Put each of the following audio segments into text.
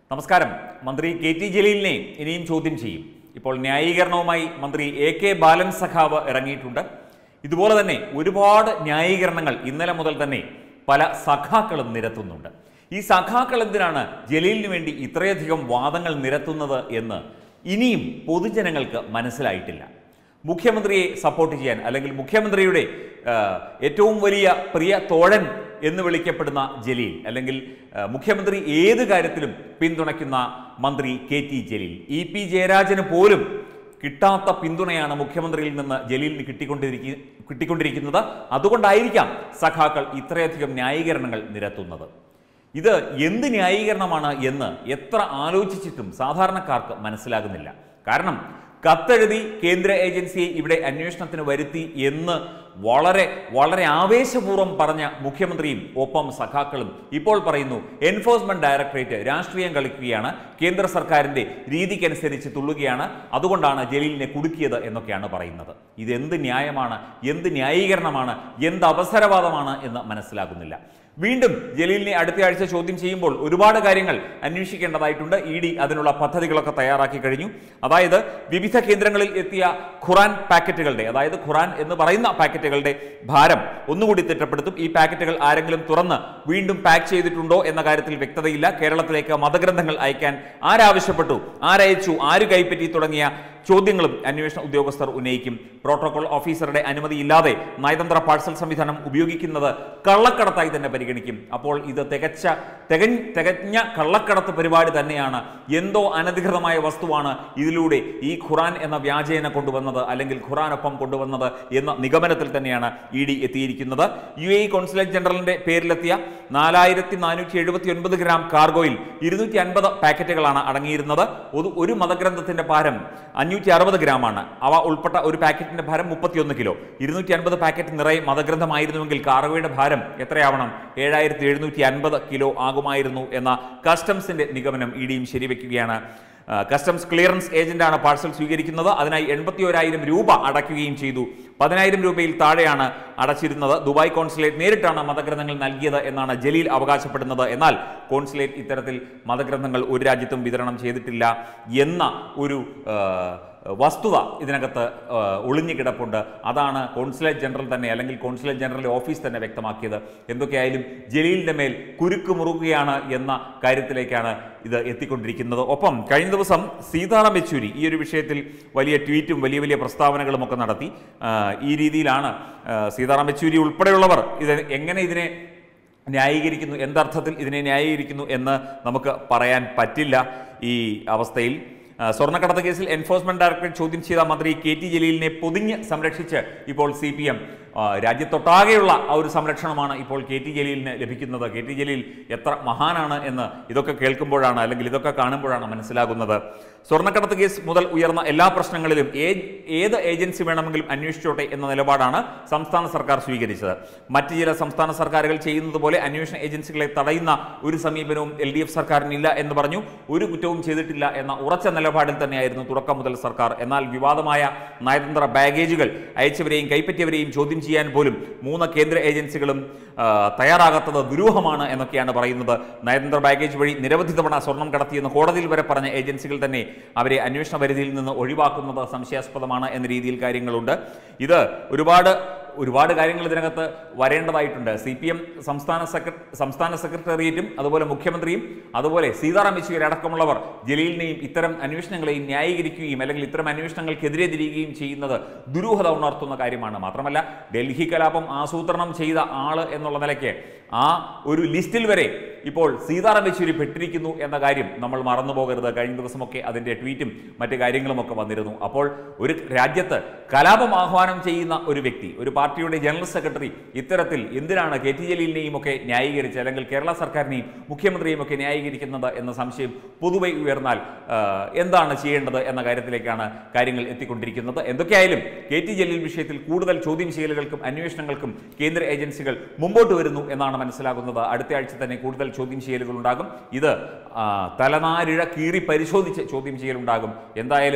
നമസ്കാരം മന്ത്രി K T ജലീലിനെ ഇനിയും ചോദ്യം ചെയ്യും ഇപ്പോൾ ന്യായീകരണവുമായി മന്ത്രി എ കെ ബാലൻ സഖാവ് ഇറങ്ങിയിട്ടുണ്ട് ഇതുപോലെ തന്നെ ഒരുപാട് ന്യായീകരണങ്ങൾ ഇന്നലെ മുതൽ തന്നെ പല സഖാക്കളും നിരത്തുന്നുണ്ട് ഈ സഖാക്കൾ എന്തിനാണ് ജലീലിന് വേണ്ടി ഇത്രയധികം വാദങ്ങൾ നിരത്തുന്നത് എന്ന് ഇനിയും പൊതുജനങ്ങൾക്ക് മനസ്സിലായിട്ടില്ല മുഖ്യമന്ത്രിയെ സപ്പോർട്ട് ചെയ്യാൻ അല്ലെങ്കിൽ മുഖ്യമന്ത്രിയുടെ ആ, ഏറ്റവും വലിയ പ്രിയ തോഴൻ എന്ന് വിളിക്കപ്പെടുന്ന ജലീൽ അല്ലെങ്കിൽ ആ, മുഖ്യമന്ത്രി ഏത് കാര്യത്തിലും പിന്തുണയ്ക്കുന്ന മന്ത്രി K T Jaleel E P ജയരാജന് പോലും കിട്ടാത്ത പിന്തുണയാണ് മുഖ്യമന്ത്രിയിൽ നിന്ന് ജലീലിന് കിട്ടിക്കൊണ്ടിരിക്കുക കിട്ടിക്കൊണ്ടിരിക്കുന്നത് അതുകൊണ്ടായിരിക്കാം സഖാക്കൾ ഇത്രയധികം ന്യായീകരണങ്ങൾ നിരത്തുന്നത് ഇത് എന്ത് ന്യായീകരണമാണ് എന്ന് എത്ര ആലോചിച്ചിട്ടും സാധാരണക്കാർക്ക് മനസ്സിലാകുന്നില്ല കാരണം കത്തെഴുതി കേന്ദ്ര ഏജൻസിയെ ഇവിടെ അന്വേഷണത്തിന് വരുത്തി എന്ന് വളരെ വളരെ ആവേശപൂർവ്വം പറഞ്ഞ മുഖ്യമന്ത്രിയും ഒപ്പം സഖാക്കളും ഇപ്പോൾ പറയുന്നു എൻഫോഴ്സ്മെന്റ് ഡയറക്ടറേറ്റ് രാഷ്ട്രീയം കളിക്കുകയാണ് കേന്ദ്ര സർക്കാരിന്റെ രീതിക്കനുസരിച്ച് തുള്ളുകയാണ് അതുകൊണ്ടാണ് ജലീലിനെ കുടുക്കിയത് എന്നൊക്കെയാണ് പറയുന്നത് ഇതെന്ത് ന്യായമാണ് എന്ത് ന്യായീകരണമാണ് എന്ത് അവസരവാദമാണ് എന്ന് മനസ്സിലാകുന്നില്ല വീണ്ടും ജലീലിനെ അടുത്ത ആഴ്ച ചോദ്യം ചെയ്യുമ്പോൾ ഒരുപാട് കാര്യങ്ങൾ അന്വേഷിക്കേണ്ടതായിട്ടുണ്ട് ഇ ഡി അതിനുള്ള പദ്ധതികളൊക്കെ തയ്യാറാക്കി കഴിഞ്ഞു അതായത് വിവിധ കേന്ദ്രങ്ങളിൽ എത്തിയ ഖുറാൻ പാക്കറ്റുകളുടെ അതായത് ഖുറാൻ എന്ന് പറയുന്ന പാക്കറ്റുകളുടെ ഭാരം ഒന്നുകൂടി തിട്ടപ്പെടുത്തും ഈ പാക്കറ്റുകൾ ആരെങ്കിലും തുറന്ന് വീണ്ടും പാക്ക് ചെയ്തിട്ടുണ്ടോ എന്ന കാര്യത്തിൽ വ്യക്തതയില്ല കേരളത്തിലേക്ക് മതഗ്രന്ഥങ്ങൾ അയക്കാൻ ആരാവശ്യപ്പെട്ടു ആരയച്ചു ആര് കൈപ്പറ്റി തുടങ്ങിയ ചോദ്യങ്ങളും അന്വേഷണ ഉദ്യോഗസ്ഥർ ഉന്നയിക്കും പ്രോട്ടോകോൾ ഓഫീസറുടെ അനുമതിയില്ലാതെ നയതന്ത്ര പാഴ്സൽ സംവിധാനം ഉപയോഗിക്കുന്നത് കള്ളക്കടത്തായി തന്നെ പരിഗണിക്കും അപ്പോൾ ഇത് തികച്ച തികഞ്ഞ തികഞ്ഞ കള്ളക്കടത്ത് പരിപാടി തന്നെയാണ് എന്തോ അനധികൃതമായ വസ്തുവാണ് ഇതിലൂടെ ഈ ഖുറാൻ എന്ന വ്യാജേന കൊണ്ടുവന്നത് അല്ലെങ്കിൽ ഖുറാനൊപ്പം കൊണ്ടുവന്നത് എന്ന നിഗമനത്തിൽ തന്നെയാണ് ഇ ഡി എത്തിയിരിക്കുന്നത് യു എ കോൺസുലേറ്റ് ജനറലിന്റെ പേരിലെത്തിയ നാലായിരത്തി നാനൂറ്റി എഴുപത്തി ഒൻപത് ഗ്രാം കാർഗോയിൽ ഇരുന്നൂറ്റി അൻപത് പാക്കറ്റുകളാണ് അടങ്ങിയിരുന്നത് ഒരു- ഒരു മതഗ്രന്ഥത്തിന്റെ ഭാരം അഞ്ഞൂറ്റി അറുപത് ഗ്രാമാണ് അവ ഉൾപ്പെട്ട ഒരു പാക്കറ്റിന്റെ ഭാരം മുപ്പത്തിയൊന്ന് കിലോ ഇരുന്നൂറ്റി അൻപത് പാക്കറ്റ് നിറയെ മതഗ്രന്ഥമായിരുന്നുവെങ്കിൽ കാർഗോയുടെ ഭാരം എത്രയാവണം ഏഴായിരത്തി എഴുന്നൂറ്റി അൻപത് കിലോ ആകുമായിരുന്നു എന്ന കസ്റ്റംസിന്റെ നിഗമനം ഇ ഡിയും ശരിവെക്കുകയാണ് ആ, കസ്റ്റംസ് ക്ലിയറൻസ് ഏജന്റാണ് പാഴ്സൽ സ്വീകരിക്കുന്നത് അതിനായി എൺപത്തി ഒരായിരം രൂപ അടയ്ക്കുകയും ചെയ്തു പതിനായിരം രൂപയിൽ താഴെയാണ് അടച്ചിരുന്നത് ദുബായ് കോൺസുലേറ്റ് നേരിട്ടാണ് മതഗ്രന്ഥങ്ങൾ നൽകിയത് എന്നാണ് ജലീൽ അവകാശപ്പെടുന്നത് എന്നാൽ കോൺസുലേറ്റ് ഇത്തരത്തിൽ മതഗ്രന്ഥങ്ങൾ ഒരു രാജ്യത്തും വിതരണം ചെയ്തിട്ടില്ല എന്ന ഒരു ആ, വസ്തുത ഇതിനകത്ത് ആ, ഒളിഞ്ഞു കിടപ്പുണ്ട് അതാണ് കോൺസുലേറ്റ് ജനറൽ തന്നെ അല്ലെങ്കിൽ കോൺസുലേറ്റ് ജനറൽ ഓഫീസ് തന്നെ വ്യക്തമാക്കിയത് എന്തൊക്കെയായാലും ജലീലിന്റെ മേൽ കുരുക്ക് മുറുകുകയാണ് എന്ന കാര്യത്തിലേക്കാണ് ഇത് എത്തിക്കൊണ്ടിരിക്കുന്നത് ഒപ്പം കഴിഞ്ഞ ദിവസം സീതാറാം യെച്ചൂരി ഈ ഒരു വിഷയത്തിൽ വലിയ ട്വീറ്റും വലിയ വലിയ പ്രസ്താവനകളും ഒക്കെ നടത്തി ആ, ഈ രീതിയിലാണ് ആ, സീതാറാം യെച്ചൂരി ഉൾപ്പെടെയുള്ളവർ ഇത് എങ്ങനെ ഇതിനെ ന്യായീകരിക്കുന്നു എന്തർത്ഥത്തിൽ ഇതിനെ ന്യായീകരിക്കുന്നു എന്ന് നമുക്ക് പറയാൻ പറ്റില്ല ഈ അവസ്ഥയിൽ ആ, സ്വർണ്ണക്കടത്ത് കേസിൽ എൻഫോഴ്സ്മെന്റ് ഡയറക്ടറേറ്റ് ചോദ്യം ചെയ്ത മന്ത്രി കെ ടി ജലീലിനെ പൊതിഞ്ഞ് സംരക്ഷിച്ച് ഇപ്പോൾ സി പി എം രാജ്യത്തൊട്ടാകെയുള്ള ആ ഒരു സംരക്ഷണമാണ് ഇപ്പോൾ കെ ടി ജലീലിന് ലഭിക്കുന്നത് കെ ടി ജലീൽ എത്ര മഹാനാണ് എന്ന് ഇതൊക്കെ കേൾക്കുമ്പോഴാണ് അല്ലെങ്കിൽ ഇതൊക്കെ കാണുമ്പോഴാണ് മനസ്സിലാകുന്നത് സ്വർണ്ണക്കടത്ത് കേസ് മുതൽ ഉയർന്ന എല്ലാ പ്രശ്നങ്ങളിലും ഏ- ഏത് ഏജൻസി വേണമെങ്കിലും അന്വേഷിച്ചോട്ടെ എന്ന നിലപാടാണ് സംസ്ഥാന സർക്കാർ സ്വീകരിച്ചത് മറ്റ് ചില സംസ്ഥാന സർക്കാരുകൾ ചെയ്യുന്നത് പോലെ അന്വേഷണ ഏജൻസികളെ തടയുന്ന ഒരു സമീപനവും എൽ ഡി എഫ് സർക്കാരിനില്ല എന്ന് പറഞ്ഞു ഒരു കുറ്റവും ചെയ്തിട്ടില്ല എന്ന ഉറച്ച നിലപാടിൽ തന്നെയായിരുന്നു തുടക്കം മുതൽ സർക്കാർ എന്നാൽ വിവാദമായ നയതന്ത്ര ബാഗേജുകൾ അയച്ചവരെയും കൈപ്പറ്റിയവരെയും ചോദ്യം ചെയ്യാൻ പോലും മൂന്ന് കേന്ദ്ര ഏജൻസികളും ആ, തയ്യാറാകാത്തത് ദുരൂഹമാണ് എന്നൊക്കെയാണ് പറയുന്നത് നയതന്ത്ര ബാഗേജ് വഴി നിരവധി തവണ സ്വർണം കടത്തിയെന്ന് കോടതിയിൽ വരെ പറഞ്ഞ ഏജൻസികൾ തന്നെ അവരെ അന്വേഷണ പരിധിയിൽ നിന്ന് ഒഴിവാക്കുന്നത് സംശയാസ്പദമാണ് എന്ന രീതിയിൽ കാര്യങ്ങളുണ്ട് ഇത് ഒരുപാട് ഒരുപാട് കാര്യങ്ങൾ ഇതിനകത്ത് വരേണ്ടതായിട്ടുണ്ട് സി പി എം സംസ്ഥാന സെക്ര സംസ്ഥാന സെക്രട്ടേറിയറ്റും അതുപോലെ മുഖ്യമന്ത്രിയും അതുപോലെ സീതാറാം യെച്ചൂരി അടക്കമുള്ളവർ ജലീലിനെയും ഇത്തരം അന്വേഷണങ്ങളെയും ന്യായീകരിക്കുകയും അല്ലെങ്കിൽ ഇത്തരം അന്വേഷണങ്ങൾക്കെതിരെ തിരികുകയും ചെയ്യുന്നത് ദുരൂഹത ഉണർത്തുന്ന കാര്യമാണ് മാത്രമല്ല ഡൽഹി കലാപം ആസൂത്രണം ചെയ്ത ആള് എന്നുള്ള നിലയ്ക്ക് ആ ഒരു ലിസ്റ്റിൽ വരെ ഇപ്പോൾ സീതാറാം യെച്ചൂരി പെട്ടിരിക്കുന്നു എന്ന കാര്യം നമ്മൾ മറന്നു പോകരുത് കഴിഞ്ഞ ദിവസമൊക്കെ അതിൻ്റെ ട്വീറ്റും മറ്റു കാര്യങ്ങളുമൊക്കെ വന്നിരുന്നു അപ്പോൾ ഒരു രാജ്യത്ത് കലാപം ആഹ്വാനം ചെയ്യുന്ന ഒരു വ്യക്തി ഒരു പാർട്ടിയുടെ ജനറൽ സെക്രട്ടറി ഇത്തരത്തിൽ എന്തിനാണ് കെ ടി ജലീലിനെയും ഒക്കെ ന്യായീകരിച്ച് അല്ലെങ്കിൽ കേരള സർക്കാരിനെയും മുഖ്യമന്ത്രിയും ഒക്കെ ന്യായീകരിക്കുന്നത് എന്ന സംശയം പൊതുവെ ഉയർന്നാൽ ആ, എന്താണ് ചെയ്യേണ്ടത് എന്ന കാര്യത്തിലേക്കാണ് കാര്യങ്ങൾ എത്തിക്കൊണ്ടിരിക്കുന്നത് എന്തൊക്കെയായാലും കെ ടി ജലീൽ വിഷയത്തിൽ കൂടുതൽ ചോദ്യം ചെയ്യലുകൾക്കും അന്വേഷണങ്ങൾക്കും കേന്ദ്ര ഏജൻസികൾ മുമ്പോട്ട് വരുന്നു എന്നാണ് മനസ്സിലാകുന്നത് അടുത്ത ആഴ്ച തന്നെ കൂടുതൽ ചോദ്യം ചെയ്യലുകൾ ഉണ്ടാകും ഇത് ആ, തലനാരിഴ കീറി പരിശോധിച്ച് ചോദ്യം ചെയ്യലുണ്ടാകും എന്തായാലും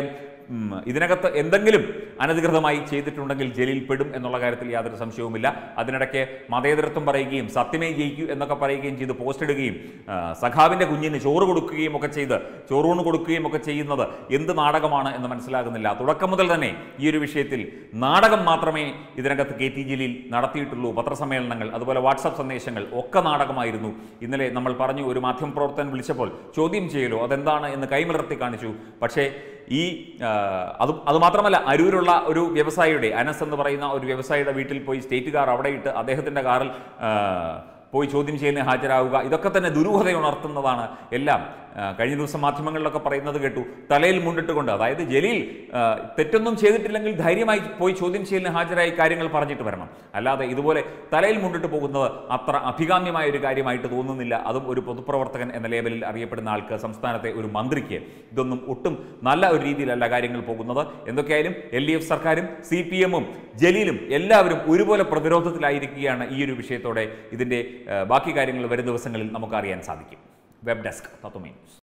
ഉം, ഇതിനകത്ത് എന്തെങ്കിലും അനധികൃതമായി ചെയ്തിട്ടുണ്ടെങ്കിൽ ജയിലിൽ പെടും എന്നുള്ള കാര്യത്തിൽ യാതൊരു സംശയവുമില്ല അതിനിടയ്ക്ക് മതേതരത്വം പറയുകയും സത്യമേ ജയിക്കൂ എന്നൊക്കെ പറയുകയും ചെയ്ത് പോസ്റ്റ് ഇടുകയും ആ, സഖാവിന്റെ കുഞ്ഞിന് ചോറ് കൊടുക്കുകയും ഒക്കെ ചെയ്ത് ചോറൂണ് കൊടുക്കുകയും ഒക്കെ ചെയ്യുന്നത് എന്ത് നാടകമാണ് എന്ന് മനസ്സിലാകുന്നില്ല തുടക്കം മുതൽ തന്നെ ഈ ഒരു വിഷയത്തിൽ നാടകം മാത്രമേ ഇതിനകത്ത് കെ ടി ജലീൽ നടത്തിയിട്ടുള്ളൂ പത്രസമ്മേളനങ്ങൾ അതുപോലെ വാട്സപ്പ് സന്ദേശങ്ങൾ ഒക്കെ നാടകമായിരുന്നു ഇന്നലെ നമ്മൾ പറഞ്ഞു ഒരു മാധ്യമപ്രവർത്തകൻ വിളിച്ചപ്പോൾ ചോദ്യം ചെയ്യലോ അതെന്താണ് എന്ന് കൈമലർത്തി കാണിച്ചു പക്ഷേ ഈ ആ, അത് അത് മാത്രമല്ല അരൂരുള്ള ഒരു വ്യവസായിയുടെ അനസ് എന്ന് പറയുന്ന ഒരു വ്യവസായിയുടെ വീട്ടിൽ പോയി സ്റ്റേറ്റ് കാർ അവിടെ ഇട്ട് അദ്ദേഹത്തിൻ്റെ കാറിൽ ആ, പോയി ചോദ്യം ചെയ്യുന്നതിന് ഹാജരാവുക ഇതൊക്കെ തന്നെ ദുരൂഹത ഉണർത്തുന്നതാണ് എല്ലാം ആ, കഴിഞ്ഞ ദിവസം മാധ്യമങ്ങളിലൊക്കെ പറയുന്നത് കേട്ടു തലയിൽ മുണ്ടിട്ടുകൊണ്ട് അതായത് ജലീൽ ആ, തെറ്റൊന്നും ചെയ്തിട്ടില്ലെങ്കിൽ ധൈര്യമായി പോയി ചോദ്യം ചെയ്യലിന് ഹാജരായി കാര്യങ്ങൾ പറഞ്ഞിട്ട് വരണം അല്ലാതെ ഇതുപോലെ തലയിൽ മുണ്ടിട്ട് പോകുന്നത് അത്ര അഭികാമ്യമായ ഒരു കാര്യമായിട്ട് തോന്നുന്നില്ല അതും ഒരു പൊതുപ്രവർത്തകൻ എന്ന ലേബലിൽ അറിയപ്പെടുന്ന ആൾക്ക് സംസ്ഥാനത്തെ ഒരു മന്ത്രിക്ക് ഇതൊന്നും ഒട്ടും നല്ല ഒരു രീതിയിലല്ല കാര്യങ്ങൾ പോകുന്നത് എന്തൊക്കെയായാലും എൽ ഡി എഫ് സർക്കാരും സി പി എമ്മും ജലീലും എല്ലാവരും ഒരുപോലെ പ്രതിരോധത്തിലായിരിക്കുകയാണ് ഈ ഒരു വിഷയത്തോടെ ഇതിൻ്റെ ആ, ബാക്കി കാര്യങ്ങൾ വരും ദിവസങ്ങളിൽ നമുക്ക് അറിയാൻ സാധിക്കും വെബ് ഡെസ്ക് തത്വമേ ന്യൂസ്